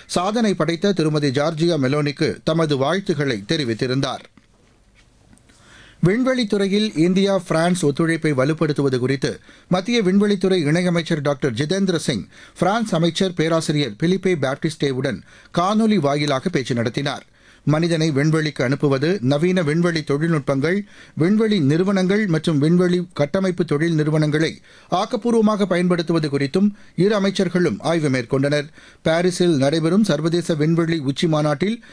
சாதனை படைத்த திருமதி ஜார்ஜியா மெலோனிக்கு தமது வாழ்த்துக்களை தெரிவித்திருந்தார் விண்வெளித்துறையில் இந்தியா பிரான்ஸ் ஒத்துழைப்பை வலுப்படுத்துவது குறித்து மத்திய விண்வெளித்துறை இணையமைச்சர் டாக்டர் ஜிதேந்திர சிங் பிரான்ஸ் அமைச்சர் பேராசிரியர் பிலிப்பே பாப்டிஸ்டேவுடன் காணொலி வாயிலாக பேச்சு நடத்தினார் மனிதனை விண்வெளிக்கு அனுப்புவது நவீன விண்வெளி தொழில்நுட்பங்கள் விண்வெளி நிறுவனங்கள் மற்றும் விண்வெளி கட்டமைப்பு தொழில் நிறுவனங்களை ஆக்கப்பூர்வமாக பயன்படுத்துவது குறித்தும் இரு அமைச்சர்களும் ஆய்வு மேற்கொண்டனர் பாரிஸில் நடைபெறும் சர்வதேச விண்வெளி உச்சி மாநாட்டில்